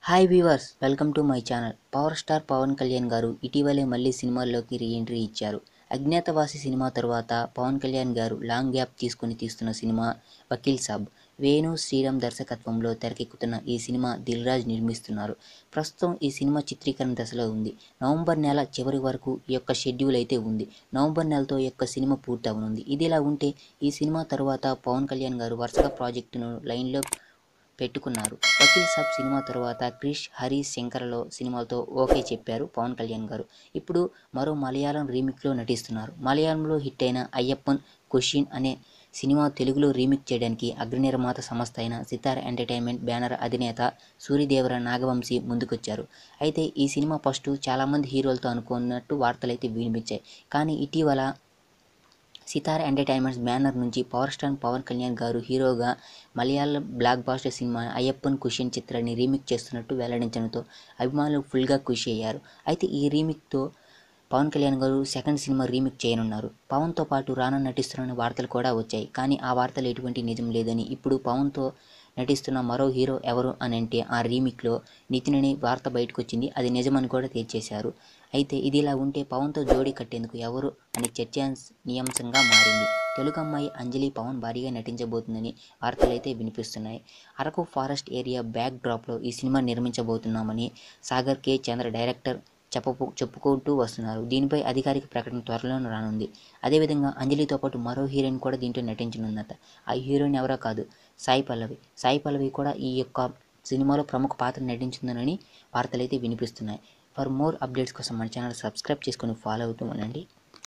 hi viewers welcome to my channel power star Pawan Kalyan garu ఇటీవలే మళ్ళీ సినిమాల్లోకి రీఎంట్రీ ఇచ్చారు అజ్ఞాతవాసి సినిమా తర్వాత పవన్ కళ్యాణ్ గారు లాంగ్ గ్యాప్ తీసుకుని తీస్తున్న సినిమా వకీల్ సాబ్ వేణు శ్రీరామ్ దర్శకత్వంలో తెరకెక్కుతున్న ఈ సినిమా దిల్ రాజ్ నిర్మిస్తున్నారు ప్రస్తుతం ఈ సినిమా చిత్రీకరణ దశలో ఉంది నవంబర్ నెల చివరి వరకు ఈ యొక్క షెడ్యూల్ అయితే ఉంది నవంబర్ నెలతో ఈ యొక్క సినిమా పూర్తి అవనుంది ఇదిలా ఉంటే ఈ సినిమా తర్వాత పవన్ కళ్యాణ్ గారు వరుసగా ప్రాజెక్టును లైన్లో పెట్టుకున్నారు వకీల్ సాబ్ సినిమా తర్వాత క్రిష్ హరి శంకర్లో సినిమాలతో ఓకే చెప్పారు పవన్ కళ్యాణ్ గారు ఇప్పుడు మరో మలయాళం రీమిక్లో నటిస్తున్నారు మలయాళంలో హిట్ అయిన అయ్యప్పన్ క్వశ్చన్ అనే సినిమా తెలుగులో రీమిక్ చేయడానికి అగ్రనిర్మాత సంస్థ అయిన సితార్ ఎంటర్టైన్మెంట్ బ్యానర్ అధినేత సూర్యదేవర నాగవంశీ ముందుకొచ్చారు అయితే ఈ సినిమా ఫస్ట్ చాలామంది హీరోలతో అనుకున్నట్టు వార్తలు అయితే వినిపించాయి కానీ ఇటీవల సితార ఎంటర్టైన్మెంట్స్ బ్యానర్ నుంచి పవర్ స్టార్ పవన్ కళ్యాణ్ గారు హీరోగా మలయాళం బ్లాక్ బాస్టర్ సినిమా అయ్యప్పన్ కుషన్ చిత్రాన్ని రీమిక్ చేస్తున్నట్టు వెల్లడించడంతో అభిమానులు ఫుల్గా ఖుషి అయ్యారు అయితే ఈ రీమిక్తో పవన్ కళ్యాణ్ గారు సెకండ్ సినిమా రీమిక్ చేయనున్నారు పవన్తో పాటు రానా నటిస్తున్న వార్తలు కూడా వచ్చాయి కానీ ఆ వార్తలు ఎటువంటి నిజం లేదని ఇప్పుడు పవన్తో నటిస్తున్న మరో హీరో ఎవరు అని అంటే ఆ రీమిక్లో నితిన్ అనే వార్త బయటకు వచ్చింది అది నిజమని కూడా తేల్చేశారు అయితే ఇది ఇలా ఉంటే పవన్తో జోడీ కట్టేందుకు ఎవరు అనే చర్చానీయాంశంగా మారింది తెలుగు అమ్మాయి అంజలి పవన్ భారీగా నటించబోతుందని వార్తలు అయితే వినిపిస్తున్నాయి అరకు ఫారెస్ట్ ఏరియా బ్యాక్ డ్రాప్లో ఈ సినిమా నిర్మించబోతున్నామని సాగర్ కే చంద్ర డైరెక్టర్ చెప్పు చెప్పుకుంటూ వస్తున్నారు దీనిపై అధికారిక ప్రకటన త్వరలోనే రానుంది అదేవిధంగా అంజలితో పాటు మరో హీరోయిన్ కూడా దీంట్లో నటించనుందట ఆ హీరోయిన్ ఎవరో కాదు సాయి పల్లవి సాయి పల్లవి కూడా ఈ యొక్క సినిమాలో ప్రముఖ పాత్ర నటించిందని వార్తలు అయితే వినిపిస్తున్నాయి ఫర్ మోర్ అప్డేట్స్ కోసం మన ఛానల్ సబ్స్క్రైబ్ చేసుకొని ఫాలో అవుతూ ఉండండి